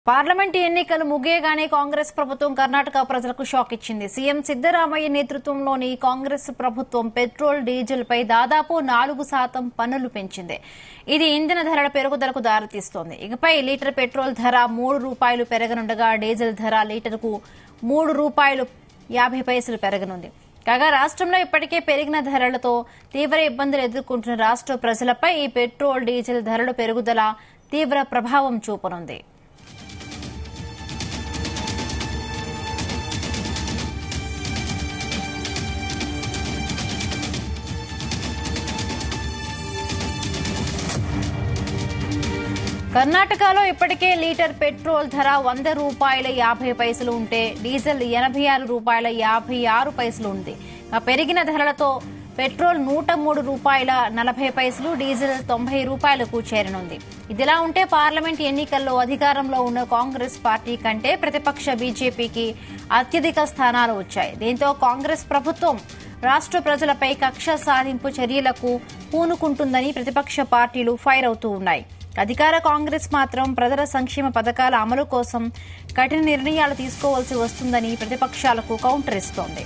Parliament ఎన్నికలు ముగియగానే కాంగ్రెస్ ప్రభుత్వం కర్ణాటక ప్రజలకు షాక్ ఇచ్చింది సీఎం సిద్దరామయ్య నేతృత్వంలోని కాంగ్రెస్ ప్రభుత్వం పెట్రోల్ డీజిల్ పై దాదాపు నాలుగు శాతం పన్నులు పెంచింది ఇది ఇంధన ధరల పెరుగుదలకు దారితీస్తోంది ఇకపై లీటర్ పెట్రోల్ ధర మూడు రూపాయలు పెరగనుండగా డీజిల్ ధర లీటర్కు మూడు రూపాయలు యాభై పైసలు పెరగనుంది కాగా రాష్ట్రంలో ఇప్పటికే పెరిగిన ధరలతో తీవ్ర ఇబ్బందులు ఎదుర్కొంటున్న రాష్ట్ర ప్రజలపై ఈ పెట్రోల్ డీజిల్ ధరల పెరుగుదల తీవ్ర ప్రభావం చూపనుంది కర్ణాటకలో ఇప్పటికే లీటర్ పెట్రోల్ ధర వంద రూపాయల యాభై పైసలు ఉంటే డీజిల్ ఎనభై ఆరు రూపాయల యాభై ఆరు పైసలు ఉంది ఆ పెరిగిన ధరలతో పెట్రోల్ నూట మూడు రూపాయల నలభై పైసలు డీజిల్ తొంభై రూపాయలకు చేరనుంది ఇదిలా ఉంటే పార్లమెంట్ ఎన్నికల్లో అధికారంలో ఉన్న కాంగ్రెస్ పార్టీ కంటే ప్రతిపక్ష బీజేపీకి అత్యధిక స్థానాలు వచ్చాయి దీంతో కాంగ్రెస్ ప్రభుత్వం రాష్ట్ర ప్రజలపై కక్ష సాధింపు చర్యలకు పూనుకుంటుందని ప్రతిపక్ష పార్టీలు ఫైర్ అవుతూ ఉన్నాయి అధికార కాంగ్రెస్ మాత్రం ప్రజల సంక్షేమ పథకాల అమలు కోసం కఠిన నిర్ణయాలు తీసుకోవాల్సి వస్తుందని ప్రతిపక్షాలకు కౌంటర్ ఇస్తోంది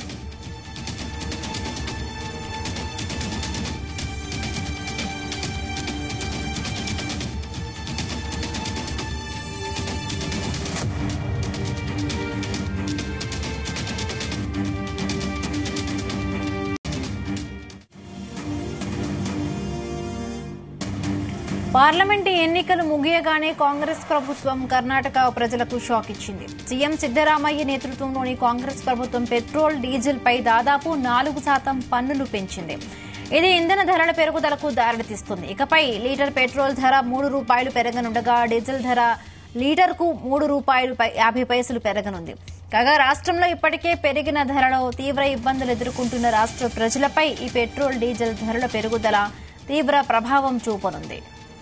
పార్లమెంటు ఎన్నికలు ముగియగానే కాంగ్రెస్ ప్రభుత్వం కర్ణాటక ప్రజలకు షాక్ ఇచ్చింది సీఎం సిద్దరామయ్య నేతృత్వంలోని కాంగ్రెస్ ప్రభుత్వం పెట్రోల్ డీజిల్ పై దాదాపు నాలుగు శాతం పన్నులు పెంచింది ఇది ఇంధన ధరల పెరుగుదలకు దారితీస్తుంది ఇకపై లీటర్ పెట్రోల్ ధర మూడు రూపాయలు పెరగనుండగా డీజిల్ ధర లీటర్కు మూడు రూపాయలు పై- యాభై పైసలు పెరగనుంది కాగా రాష్ట్రంలో ఇప్పటికే పెరిగిన ధరలో తీవ్ర ఇబ్బందులు ఎదుర్కొంటున్న రాష్ట్ర ప్రజలపై ఈ పెట్రోల్ డీజిల్ ధరల పెరుగుదల తీవ్ర ప్రభావం చూపనుంది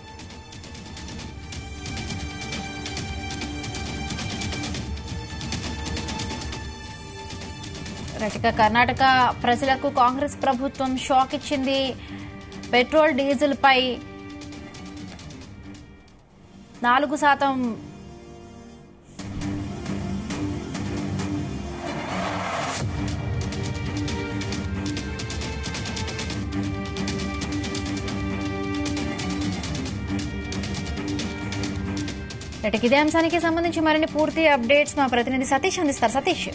రైట్, ఇక కర్ణాటక ప్రజలకు కాంగ్రెస్ ప్రభుత్వం షాక్ ఇచ్చింది పెట్రోల్ డీజిల్ పై నాలుగు శాతం రైట్, ఇక ఇదే అంశానికి సంబంధించి మరిన్ని పూర్తి అప్డేట్స్ మా ప్రతినిధి సతీష్ అందిస్తారు సతీష్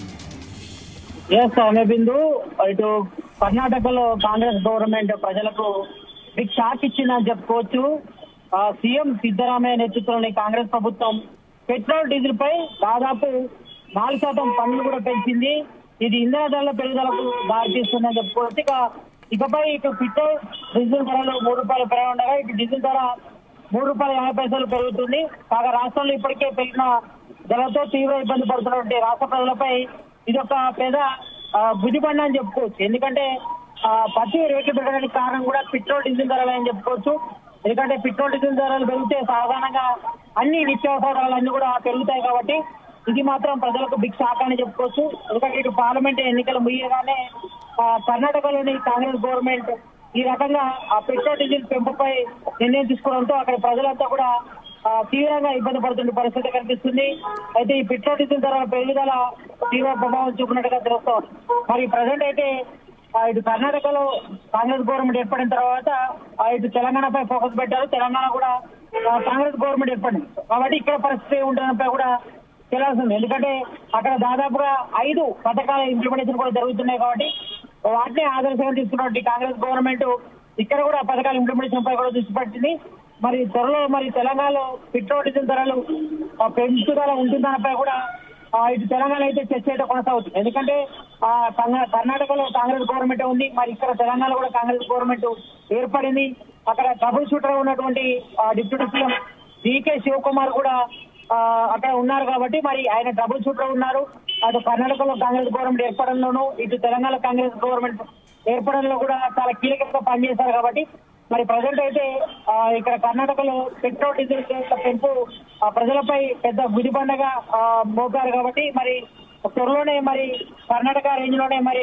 ఎస్ అనే బిందు ఇటు కర్ణాటకలో కాంగ్రెస్ గవర్నమెంట్ ప్రజలకు బిగ్ షాక్ ఇచ్చిందని చెప్పుకోవచ్చు ఆ, సీఎం సిద్దరామయ్య నేతృత్వంలోని కాంగ్రెస్ ప్రభుత్వం పెట్రోల్ డీజిల్ పై దాదాపు నాలుగు శాతం పన్నులు కూడా పెంచింది ఇది ఇంధన ధరల పెరుగుదలకు దారితీస్తుందని చెప్పుకోవచ్చు ఇక ఇకపై ఇటు పెట్రోల్ డీజిల్ ధరలు మూడు రూపాయలు పెరగనుండగా ఇటు డీజిల్ ధర మూడు రూపాయల యాభై పైసలు పెరుగుతుంది కాగా రాష్ట్రంలో ఇప్పటికే పెరిగిన ధరలతో తీవ్ర ఇబ్బంది పడుతున్నటువంటి రాష్ట్ర ప్రజలపై ఇది ఒక పెద్ద బుద్ధిబండ అని చెప్పుకోవచ్చు ఎందుకంటే ఆ, ప్రతి రేట్లు పెరగడానికి కారణం కూడా పెట్రోల్ డీజిల్ ధరలు అని చెప్పుకోవచ్చు ఎందుకంటే పెట్రోల్ డీజిల్ ధరలు పెరిగితే సాధారణంగా అన్ని నిత్యావసర ధరలన్నీ కూడా పెరుగుతాయి కాబట్టి ఇది మాత్రం ప్రజలకు బిగ్ షాక్ అని చెప్పుకోవచ్చు ఎందుకంటే ఇటు పార్లమెంట్ ఎన్నికలు ముగియగానే ఆ, కర్ణాటకలోని కాంగ్రెస్ గవర్నమెంట్ ఈ రకంగా ఆ పెట్రోల్ డీజిల్ పెంపుపై నిర్ణయం తీసుకోవడంతో అక్కడ ప్రజలంతా కూడా ఆ, తీవ్రంగా ఇబ్బంది పడుతున్న పరిస్థితి కనిపిస్తుంది అయితే ఈ పెట్రోల్ డీజిల్ ధర పెరుగుదల తీవ్ర ప్రభావం చూపినట్టుగా తెలుస్తోంది మరి ప్రజెంట్ అయితే ఆ, ఇటు కర్ణాటకలో కాంగ్రెస్ గవర్నమెంట్ ఏర్పడిన తర్వాత ఆ, ఇటు తెలంగాణపై ఫోకస్ పెట్టారు తెలంగాణ కూడా ఆ, కాంగ్రెస్ గవర్నమెంట్ ఏర్పడింది కాబట్టి ఇక్కడ పరిస్థితి ఉండడంపై కూడా తెలియాల్సింది ఎందుకంటే అక్కడ దాదాపుగా ఐదు పథకాల ఇంప్లిమెంటేషన్ కూడా జరుగుతున్నాయి కాబట్టి వాటిని ఆదర్శంగా తీసుకున్నటువంటి కాంగ్రెస్ గవర్నమెంట్ ఇక్కడ కూడా పథకాల ఇంప్లిమెంటేషన్ పై కూడా దృష్టి పెట్టింది మరి త్వరలో మరి తెలంగాణలో పెట్రోల్ డీజిల్ ధరలు ఆ, పెంచుదల ఉంటుందనపై కూడా ఆ, ఇటు తెలంగాణ అయితే చర్చ అయితే కొనసాగుతుంది ఎందుకంటే ఆ, కర్ణా- కర్ణాటకలో కాంగ్రెస్ గవర్నమెంట్ ఉంది మరి ఇక్కడ తెలంగాణ కూడా కాంగ్రెస్ గవర్నమెంట్ ఏర్పడింది అక్కడ ట్రబుల్ షూటర్ ఉన్నటువంటి ఆ, డిప్యూటీ సీఎం డికే శివకుమార్ కూడా ఆ, అక్కడ ఉన్నారు కాబట్టి మరి ఆయన ట్రబుల్ షూటర్ ఉన్నారు అటు కర్ణాటకలో కాంగ్రెస్ గవర్నమెంట్ ఏర్పడంలోనూ ఇటు తెలంగాణ కాంగ్రెస్ గవర్నమెంట్ ఏర్పడంలో కూడా చాలా కీలకంగా పనిచేశారు కాబట్టి మరి ప్రజెంట్ అయితే ఆ, ఇక్కడ కర్ణాటకలో పెట్రోల్ డీజిల్ రేట్ల పెంపు ఆ, ప్రజలపై పెద్ద గుదిబండగా ఆ, మోపారు కాబట్టి మరి త్వరలోనే మరి కర్ణాటక రేంజ్ లోనే మరి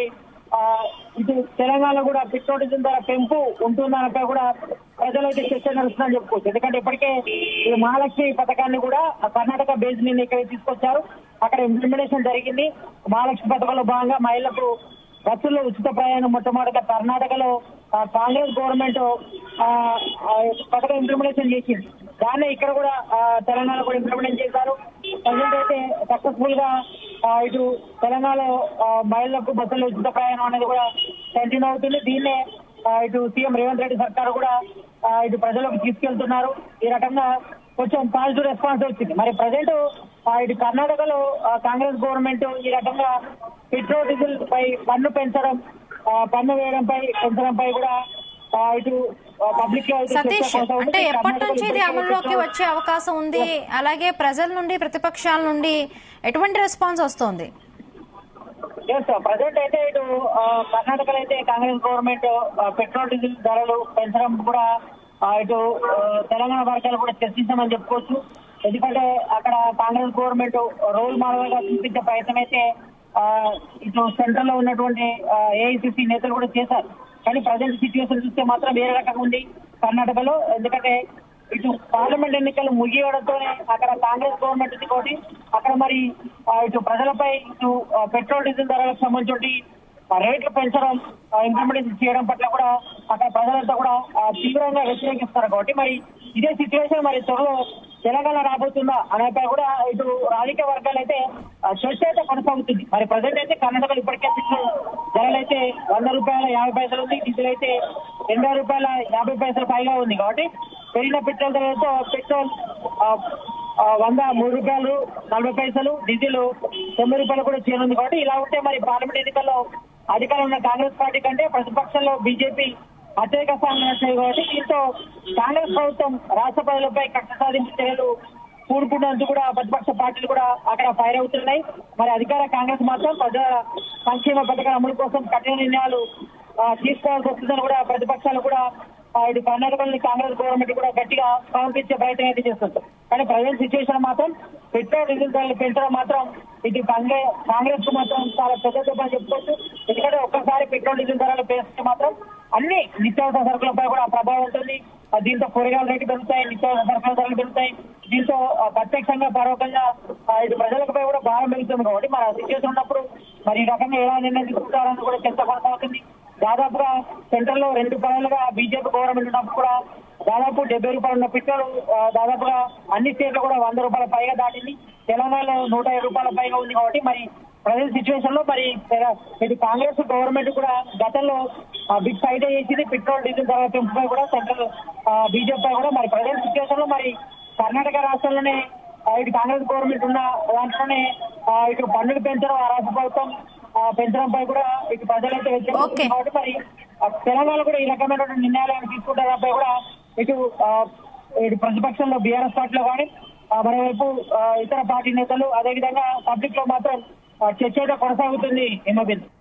ఆ, ఇటు తెలంగాణ కూడా పెట్రోల్ డీజిల్ ధర పెంపు ఉంటుందనపై కూడా ప్రజలైతే చర్చ నడుస్తుందని చెప్పుకోవచ్చు ఎందుకంటే ఇప్పటికే ఈ మహాలక్ష్మి పథకాన్ని కూడా ఆ కర్ణాటక బేస్ మీద ఇక్కడ తీసుకొచ్చారు అక్కడ ఇంప్లిమెంటేషన్ జరిగింది మహాలక్ష్మి పథకంలో భాగంగా మహిళలకు బస్సుల్లో ఉచిత ప్రయాణం మొట్టమొదటిగా కర్ణాటకలో ఆ, కాంగ్రెస్ గవర్నమెంట్ ఆ, ఆ, పథకం ఇంప్లిమెంటేషన్ చేసింది దాన్ని ఇక్కడ కూడా ఆ, తెలంగాణ కూడా ఇంప్లిమెంట్ చేశారు ప్రజెంట్ అయితే సక్సెస్ఫుల్ గా ఆ, ఇటు తెలంగాణలో ఆ, మహిళలకు బస్సుల్లో ఉచిత ప్రయాణం అనేది కూడా కంటిన్యూ అవుతుంది దీన్నే ఆ, ఇటు సీఎం రేవంత్ రెడ్డి సర్కార్ కూడా ఆ, ఇటు ప్రజలకు తీసుకెళ్తున్నారు ఈ రకంగా కొంచెం పాజిటివ్ రెస్పాన్స్ వచ్చింది మరి ప్రజెంట్ ఇటు కర్ణాటకలో ఆ, కాంగ్రెస్ గవర్నమెంట్ ఈ రకంగా పెట్రోల్ డీజిల్ పై పన్ను పెంచడం ఆ, పన్ను వేయడంపై పెంచడంపై కూడా ఆ, ఇటు పబ్లిక్ లో అయితే చర్చ సతీష్ కొనసాగుతుంది. అంటే ఎప్పటి కర్ణాటకలో నుంచి ఇది ఇప్పటికే అమల్లోకి పెట్రోల్- వచ్చే అవకాశం ఉంది అలాగే ప్రజల నుండి ప్రతిపక్షాల నుండి ఎటువంటి రెస్పాన్స్ వస్తోంది ఎస్ ప్రజెంట్ అయితే ఇటు ఆ, కర్ణాటకలో అయితే కాంగ్రెస్ గవర్నమెంట్ ఆ, పెట్రోల్ డీజిల్ ధరలు పెంచడం కూడా ఆ, ఇటు ఆ, తెలంగాణ వర్గాలు కూడా చర్చించామని చెప్పుకోవచ్చు ఎందుకంటే అక్కడ కాంగ్రెస్ గవర్నమెంట్ రోల్ మోడల్ గా చూపించే ప్రయత్నం అయితే ఆ, ఇటు సెంట్రల్ లో ఉన్నటువంటి ఏఐసిసి నేతలు కూడా చేశారు కానీ ప్రజెంట్ సిచ్యువేషన్ చూస్తే మాత్రం వేరే రకంగా ఉంది కర్ణాటకలో ఎందుకంటే ఇటు పార్లమెంట్ ఎన్నికలు ముగియడంతోనే అక్కడ కాంగ్రెస్ గవర్నమెంట్ ఉంది కాబట్టి అక్కడ మరి ఆ, ఇటు ప్రజలపై ఇటు ఆ, పెట్రోల్ డీజిల్ ధరలకు సంబంధించి ఆ, రేట్లు పెంచడం ఇంప్లిమెంటేషన్ చేయడం పట్ల కూడా అక్కడ ప్రజలంతా కూడా ఆ, తీవ్రంగా వ్యతిరేకిస్తారు కాబట్టి మరి ఇదే సిచ్యువేషన్ మరి త్వరలో తెలంగాణ రాబోతుందా అనేపై కూడా ఇటు రాజకీయ వర్గాలు అయితే ఆ, చర్చ అయితే కొనసాగుతుంది మరి ప్రజెంట్ అయితే కర్ణాటకలో ఇప్పటికే పెట్రోల్ ధరలు అయితే వంద రూపాయల యాభై పైసలు ఉంది డీజిల్ అయితే ఎనభై రూపాయల యాభై పైసలు పైగా ఉంది కాబట్టి పెరిగిన పెట్రోల్ ధరలతో పెట్రోల్ ఆ, ఆ, వంద మూడు రూపాయలు నలభై పైసలు డీజిల్ తొమ్మిది రూపాయలు కూడా చేరుంది కాబట్టి ఇలా ఉంటే మరి పార్లమెంట్ ఎన్నికల్లో అధికారం ఉన్న కాంగ్రెస్ పార్టీ కంటే ప్రతిపక్షంలో బీజేపీ అత్యధిక స్థానాలు వచ్చాయి కాబట్టి దీంతో కాంగ్రెస్ ప్రభుత్వం రాష్ట్ర ప్రజలపై కక్ష సాధింపు చర్యలు కూడుకున్నందుకు కూడా ప్రతిపక్ష పార్టీలు కూడా అక్కడ ఫైర్ అవుతున్నాయి మరి అధికార కాంగ్రెస్ మాత్రం ప్రజల సంక్షేమ పథకాల అమలు కోసం కఠిన నిర్ణయాలు ఆ, తీసుకోవాల్సి వస్తుందని కూడా ప్రతిపక్షాలు కూడా ఆ, ఇటు కర్ణాటకలోని కాంగ్రెస్ గవర్నమెంట్ కూడా గట్టిగా సమర్పించే ప్రయత్నం అయితే చేస్తుంది కానీ ప్రజెంట్ సిచ్యువేషన్ మాత్రం పెట్రోల్ డీజిల్ ధరలు పెంచడం మాత్రం ఇటు కాంగ్రెస్ కాంగ్రెస్ కు మాత్రం చాలా పెద్ద దెబ్బ అని చెప్పుకోవచ్చు ఎందుకంటే ఒక్కసారి పెట్రోల్ డీజిల్ ధరలు పెంచితే మాత్రం అన్ని నిత్యావసర సరుకులపై కూడా ప్రభావం ఉంటుంది ఆ, దీంతో కూరగాయల రేట్లు పెరుగుతాయి నిత్యావసర సరుకుల ధరలు పెరుగుతాయి దీంతో ఆ, ప్రత్యక్షంగా పరోక్షంగా ఆ, ఇటు ప్రజలపై కూడా భారం పెరుగుతుంది కాబట్టి మరి ఆ సిచ్యువేషన్ ఉన్నప్పుడు మరి ఈ రకంగా ఎలా నిర్ణయం తీసుకుంటారని కూడా చర్చ కొనసాగుతుంది దాదాపుగా సెంట్రల్ లో రెండు పనులుగా బీజేపీ గవర్నమెంట్ ఉన్నప్పుడు కూడా దాదాపు డెబ్బై రూపాయలు ఉన్న పెట్రోల్ ఆ, దాదాపుగా అన్ని స్టేట్లు కూడా వంద రూపాయల పైగా దాటింది తెలంగాణలో నూట యాభై రూపాయల పైగా ఉంది కాబట్టి మరి ప్రజెంట్ సిచ్యువేషన్ లో మరి తెల- ఇది కాంగ్రెస్ గవర్నమెంట్ కూడా గతంలో బిగ్ ఫైట్ చేసింది పెట్రోల్ డీజిల్ ధర పెంపుపై కూడా సెంట్రల్ బీజేపీ కూడా మరి ప్రజెంట్ సిచ్యువేషన్ లో మరి కర్ణాటక రాష్ట్రంలోనే ఆ, ఇటు కాంగ్రెస్ గవర్నమెంట్ ఉన్న దాంట్లోనే ఆ, ఇటు పన్నులు పెంచడం ఆ రాష్ట్ర ప్రభుత్వం ఆ, పెంచడంపై కూడా ఇటు ప్రజలైతే వ్యతిరేకిస్తున్నారు Okay. కాబట్టి మరి ఆ, తెలంగాణ కూడా ఈ రకమైనటువంటి నిర్ణయాలు తీసుకుంటారంపై కూడా ఇటు ఆ, ఇటు ప్రతిపక్షంలో బీఆర్ఎస్ పార్టీలో కానీ ఆ, మరోవైపు ఆ, ఇతర పార్టీ నేతలు అదేవిధంగా పబ్లిక్ లో మాత్రం ఆ, చర్చ అయితే కొనసాగుతుంది హిమబింద్